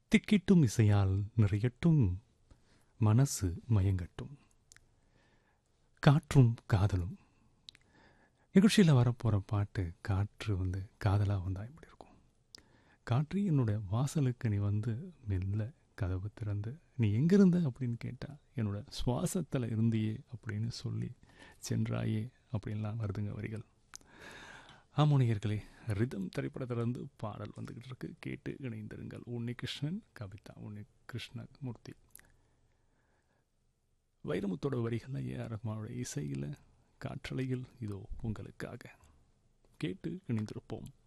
திக்கிட்டும் இசையால் நிறையட்டும் மனசு மயங்கட்டும் காற்றும் காதலும் நிகழ்ச்சியில் வரப்போகிற பாட்டு காற்று வந்து காதலாக வந்தால் இப்படி இருக்கும் காற்று என்னோட வாசலுக்கு நீ வந்து மெல்ல கதவு திறந்து நீ எங்கே இருந்த அப்படின்னு கேட்டால் என்னோட சுவாசத்தில் இருந்தியே அப்படின்னு சொல்லி சென்றாயே அப்படின்லாம் வருதுங்க வரிகள் ஆமோனியர்களே ரிதம் திரைப்படத்திலிருந்து பாடல் வந்துக்கிட்டு இருக்கு கேட்டு இணைந்திருங்கள் உன்னி கிருஷ்ணன் கவிதா உன்னி கிருஷ்ணமூர்த்தி வைரமுத்தோட வரிகளில் ஏஆர் ரஹ்மானோட இசையில் காற்றலையில் இதோ உங்களுக்காக கேட்டு இணைந்திருப்போம்